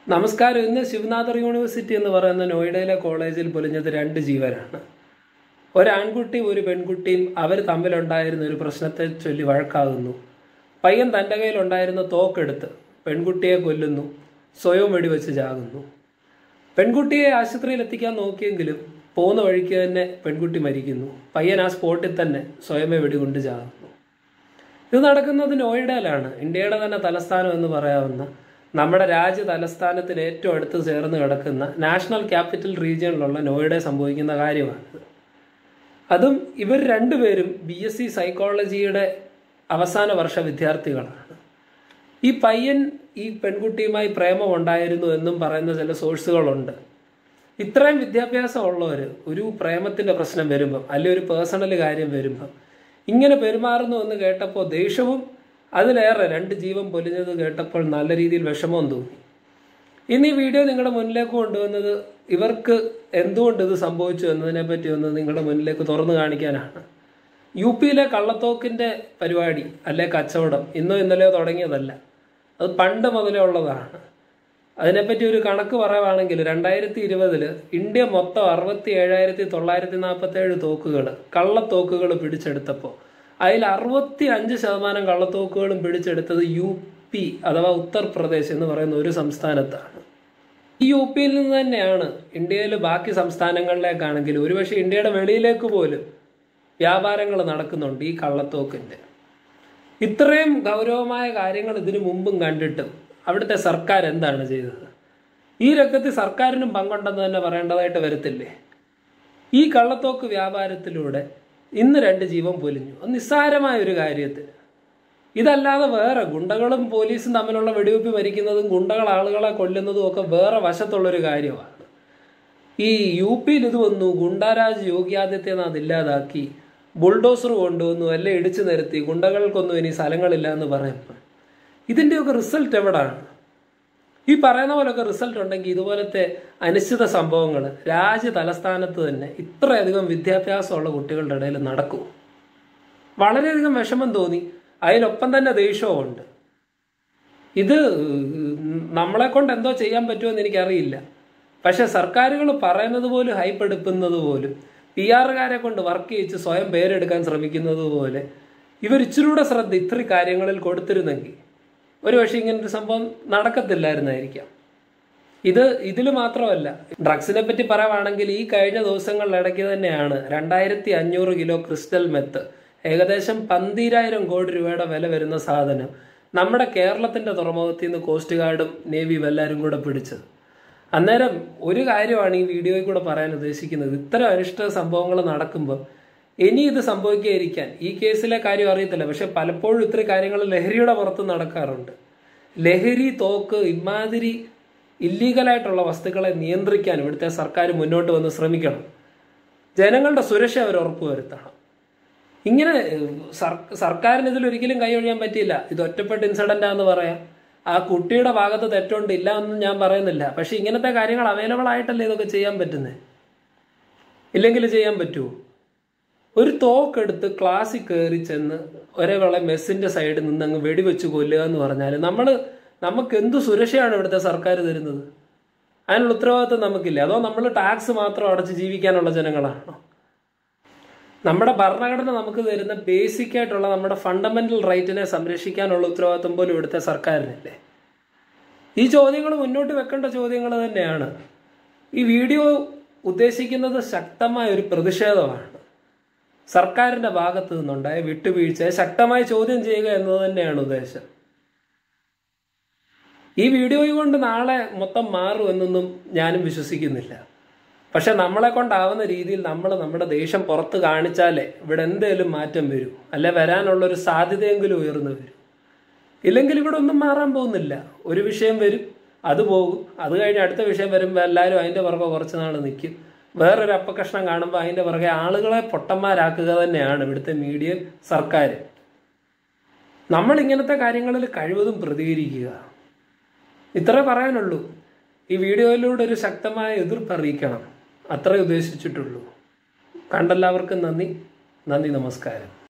നമസ്കാരം ഇന്ന് ശിവനാഥർ യൂണിവേഴ്സിറ്റി എന്ന് പറയുന്ന നോയിഡയിലെ കോളേജിൽ പൊലിഞ്ഞത് രണ്ട് ജീവനാണ് ഒരാൺകുട്ടിയും ഒരു പെൺകുട്ടിയും അവർ തമ്മിലുണ്ടായിരുന്ന ഒരു പ്രശ്നത്തെ ചൊല്ലി വഴക്കാകുന്നു പയ്യൻ തൻ്റെ കയ്യിലുണ്ടായിരുന്ന തോക്കെടുത്ത് പെൺകുട്ടിയെ കൊല്ലുന്നു സ്വയം വെടിവെച്ച് ചാകുന്നു പെൺകുട്ടിയെ ആശുപത്രിയിൽ എത്തിക്കാൻ നോക്കിയെങ്കിലും പോകുന്ന വഴിക്ക് തന്നെ പെൺകുട്ടി മരിക്കുന്നു പയ്യൻ ആ സ്പോട്ടിൽ തന്നെ സ്വയമേ വെടികൊണ്ട് ചാകുന്നു ഇത് നടക്കുന്നത് നോയിഡയിലാണ് ഇന്ത്യയുടെ തന്നെ തലസ്ഥാനം എന്ന് പറയാവുന്ന നമ്മുടെ രാജ്യ തലസ്ഥാനത്തിന് ഏറ്റവും അടുത്ത് ചേർന്ന് കിടക്കുന്ന നാഷണൽ ക്യാപിറ്റൽ റീജിയനിലുള്ള നോയിഡയിൽ സംഭവിക്കുന്ന കാര്യമാണ് അതും ഇവർ രണ്ടുപേരും ബി എസ് സി സൈക്കോളജിയുടെ അവസാന വർഷ വിദ്യാർത്ഥികളാണ് ഈ പയ്യൻ ഈ പെൺകുട്ടിയുമായി പ്രേമം ഉണ്ടായിരുന്നു എന്നും പറയുന്ന ചില സോഴ്സുകളുണ്ട് ഇത്രയും വിദ്യാഭ്യാസം ഉള്ളവർ ഒരു പ്രേമത്തിന്റെ പ്രശ്നം വരുമ്പം അല്ലെങ്കിൽ ഒരു പേഴ്സണൽ കാര്യം വരുമ്പം ഇങ്ങനെ പെരുമാറുന്നു എന്ന് കേട്ടപ്പോൾ ദേഷ്യവും അതിലേറെ രണ്ട് ജീവൻ പൊലിഞ്ഞത് കേട്ടപ്പോൾ നല്ല രീതിയിൽ വിഷമവും തോന്നി ഇന്ന് ഈ വീഡിയോ നിങ്ങളുടെ മുന്നിലേക്ക് കൊണ്ടുവന്നത് ഇവർക്ക് എന്തുകൊണ്ട് ഇത് സംഭവിച്ചു എന്നതിനെ പറ്റി ഒന്ന് നിങ്ങളുടെ മുന്നിലേക്ക് തുറന്നു കാണിക്കാനാണ് യു പിയിലെ കള്ളത്തോക്കിന്റെ പരിപാടി അല്ലെ കച്ചവടം ഇന്നോ ഇന്നലെയോ തുടങ്ങിയതല്ല അത് പണ്ട് മുതലേ ഉള്ളതാണ് അതിനെപ്പറ്റി ഒരു കണക്ക് പറയുവാണെങ്കിൽ രണ്ടായിരത്തി ഇരുപതില് ഇന്ത്യ മൊത്തം അറുപത്തി ഏഴായിരത്തി തൊള്ളായിരത്തി നാൽപ്പത്തി ഏഴ് തോക്കുകൾ കള്ളത്തോക്കുകൾ പിടിച്ചെടുത്തപ്പോൾ അതിൽ അറുപത്തി അഞ്ച് ശതമാനം കള്ളത്തോക്കുകളും പിടിച്ചെടുത്തത് യു പി അഥവാ ഉത്തർപ്രദേശ് എന്ന് പറയുന്ന ഒരു സംസ്ഥാനത്താണ് ഈ യു പിയിൽ നിന്ന് തന്നെയാണ് ഇന്ത്യയിൽ ബാക്കി സംസ്ഥാനങ്ങളിലേക്കാണെങ്കിൽ ഒരുപക്ഷെ ഇന്ത്യയുടെ വെളിയിലേക്ക് പോലും വ്യാപാരങ്ങൾ നടക്കുന്നുണ്ട് ഈ കള്ളത്തോക്കിന്റെ ഇത്രയും ഗൗരവമായ കാര്യങ്ങൾ ഇതിനു മുമ്പും കണ്ടിട്ടും അവിടുത്തെ സർക്കാർ എന്താണ് ചെയ്തത് ഈ രംഗത്ത് സർക്കാരിനും പങ്കുണ്ടെന്ന് തന്നെ പറയേണ്ടതായിട്ട് വരത്തില്ലേ ഈ കള്ളത്തോക്ക് വ്യാപാരത്തിലൂടെ ഇന്ന് രണ്ട് ജീവൻ പൊലിഞ്ഞു അത് നിസ്സാരമായ ഒരു കാര്യത്തിന് ഇതല്ലാതെ വേറെ ഗുണ്ടകളും പോലീസും തമ്മിലുള്ള വെടിവെപ്പ് മരിക്കുന്നതും ഗുണ്ടകൾ ആളുകളെ കൊല്ലുന്നതും ഒക്കെ വേറെ വശത്തുള്ളൊരു കാര്യമാണ് ഈ യു പിയിൽ ഇത് വന്നു ഗുണ്ടാരാജ് യോഗി ആദിത്യനാഥ് ഇല്ലാതാക്കി ബുൾഡോസർ കൊണ്ടുവന്നു എല്ലാം ഇടിച്ചു നിരത്തി ഗുണ്ടകൾക്കൊന്നും ഇനി സ്ഥലങ്ങളില്ല എന്ന് പറയുമ്പോൾ ഇതിൻ്റെയൊക്കെ റിസൾട്ട് എവിടാണ് ഈ പറയുന്ന പോലൊക്കെ റിസൾട്ട് ഉണ്ടെങ്കിൽ ഇതുപോലത്തെ അനിശ്ചിത സംഭവങ്ങൾ രാജ്യ തലസ്ഥാനത്ത് തന്നെ ഇത്രയധികം വിദ്യാഭ്യാസമുള്ള കുട്ടികളുടെ ഇടയിൽ നടക്കും വളരെയധികം വിഷമം തോന്നി അതിലൊപ്പം തന്നെ ദേഷ്യവും ഉണ്ട് ഇത് നമ്മളെ കൊണ്ട് എന്തോ ചെയ്യാൻ പറ്റുമെന്ന് എനിക്കറിയില്ല പക്ഷെ സർക്കാരുകൾ പറയുന്നത് പോലും ഹൈപ്പ് എടുക്കുന്നത് പോലും പി ആറുകാരെ കൊണ്ട് വർക്ക് ചെയ്യിച്ച് സ്വയം പേരെടുക്കാൻ ശ്രമിക്കുന്നത് പോലെ ഇവർ ഇച്ചിരൂടെ ശ്രദ്ധ ഇത്ര കാര്യങ്ങളിൽ കൊടുത്തിരുന്നെങ്കിൽ ഒരു പക്ഷേ ഇങ്ങനൊരു സംഭവം നടക്കത്തില്ലായിരുന്നായിരിക്കാം ഇത് ഇതിൽ മാത്രമല്ല ഡ്രഗ്സിനെ പറ്റി പറയുവാണെങ്കിൽ ഈ കഴിഞ്ഞ ദിവസങ്ങളിലിടയ്ക്ക് തന്നെയാണ് രണ്ടായിരത്തി അഞ്ഞൂറ് കിലോ ക്രിസ്റ്റൽ മെത്ത് ഏകദേശം പന്തീരായിരം കോടി രൂപയുടെ വില വരുന്ന സാധനം നമ്മുടെ കേരളത്തിന്റെ തുറമുഖത്തിൽ നിന്ന് കോസ്റ്റ് ഗാർഡും നേവിയും എല്ലാവരും കൂടെ പിടിച്ചത് അന്നേരം ഒരു കാര്യമാണ് ഈ വീഡിയോയിൽ കൂടെ പറയാൻ ഉദ്ദേശിക്കുന്നത് ഇത്തരം അനിഷ്ട സംഭവങ്ങൾ നടക്കുമ്പോൾ ഇനി ഇത് സംഭവിക്കാതിരിക്കാൻ ഈ കേസിലെ കാര്യം അറിയത്തില്ല പക്ഷെ പലപ്പോഴും ഇത്ര കാര്യങ്ങൾ ലഹരിയുടെ പുറത്ത് നടക്കാറുണ്ട് ലഹരി തോക്ക് ഇമാതിരി ഇല്ലീഗലായിട്ടുള്ള വസ്തുക്കളെ നിയന്ത്രിക്കാൻ ഇവിടുത്തെ സർക്കാർ മുന്നോട്ട് വന്ന് ശ്രമിക്കണം ജനങ്ങളുടെ സുരക്ഷ അവർ ഉറപ്പുവരുത്തണം ഇങ്ങനെ സർക്കാരിന് ഇതിൽ ഒരിക്കലും കൈയൊഴിയാൻ പറ്റിയില്ല ഇത് ഒറ്റപ്പെട്ട ഇൻസിഡന്റ് ആണെന്ന് പറയാം ആ കുട്ടിയുടെ ഭാഗത്ത് തെറ്റുണ്ട് ഇല്ല എന്ന് ഞാൻ പറയുന്നില്ല പക്ഷെ ഇങ്ങനത്തെ കാര്യങ്ങൾ അവൈലബിൾ ആയിട്ടല്ലേ ഇതൊക്കെ ചെയ്യാൻ പറ്റുന്നത് ഇല്ലെങ്കിൽ ചെയ്യാൻ പറ്റുമോ ഒരു തോക്കെടുത്ത് ക്ലാസ്സിൽ കയറി ചെന്ന് ഒരേ വേള മെസ്സിന്റെ സൈഡിൽ നിന്ന് അങ്ങ് വെടിവെച്ച് കൊല്ലുക എന്ന് പറഞ്ഞാൽ നമ്മൾ നമുക്ക് എന്ത് സുരക്ഷയാണ് ഇവിടുത്തെ സർക്കാർ തരുന്നത് അതിനുള്ള ഉത്തരവാദിത്വം നമുക്കില്ല അതോ നമ്മൾ ടാക്സ് മാത്രം അടച്ച് ജീവിക്കാനുള്ള ജനങ്ങളാണോ നമ്മുടെ ഭരണഘടന നമുക്ക് തരുന്ന ബേസിക് ആയിട്ടുള്ള നമ്മുടെ ഫണ്ടമെന്റൽ റൈറ്റിനെ സംരക്ഷിക്കാനുള്ള ഉത്തരവാദിത്വം പോലും ഇവിടുത്തെ സർക്കാരിനല്ലേ ഈ ചോദ്യങ്ങൾ മുന്നോട്ട് വെക്കേണ്ട ചോദ്യങ്ങൾ തന്നെയാണ് ഈ വീഡിയോ ഉദ്ദേശിക്കുന്നത് ശക്തമായ ഒരു പ്രതിഷേധമാണ് സർക്കാരിന്റെ ഭാഗത്തു നിന്നുണ്ടായ വിട്ടുവീഴ്ചയെ ശക്തമായി ചോദ്യം ചെയ്യുക എന്നത് തന്നെയാണ് ഉദ്ദേശം ഈ വീഡിയോയും കൊണ്ട് നാളെ മൊത്തം മാറും എന്നൊന്നും ഞാനും വിശ്വസിക്കുന്നില്ല പക്ഷെ നമ്മളെ കൊണ്ടാവുന്ന രീതിയിൽ നമ്മൾ നമ്മുടെ ദേഷ്യം പുറത്ത് കാണിച്ചാലേ ഇവിടെ എന്തേലും മാറ്റം വരും അല്ലെ വരാനുള്ള ഒരു സാധ്യതയെങ്കിലും ഉയർന്നു വരും ഇല്ലെങ്കിൽ ഇവിടെ ഒന്നും മാറാൻ പോകുന്നില്ല ഒരു വിഷയം വരും അത് പോകും അത് കഴിഞ്ഞ് അടുത്ത വിഷയം വരുമ്പോൾ എല്ലാവരും അതിൻ്റെ പുറകെ കുറച്ച് നാൾ നിൽക്കും വേറൊരു അപ്പകഷ്ണം കാണുമ്പോൾ അതിൻ്റെ പുറകെ ആളുകളെ പൊട്ടന്മാരാക്കുക തന്നെയാണ് ഇവിടുത്തെ മീഡിയ സർക്കാർ നമ്മൾ ഇങ്ങനത്തെ കാര്യങ്ങളിൽ കഴിവതും പ്രതികരിക്കുക ഇത്രേ പറയാനുള്ളൂ ഈ വീഡിയോയിലൂടെ ഒരു ശക്തമായ എതിർപ്പ് അറിയിക്കണം അത്രേ ഉദ്ദേശിച്ചിട്ടുള്ളൂ കണ്ടെല്ലാവർക്കും നന്ദി നന്ദി നമസ്കാരം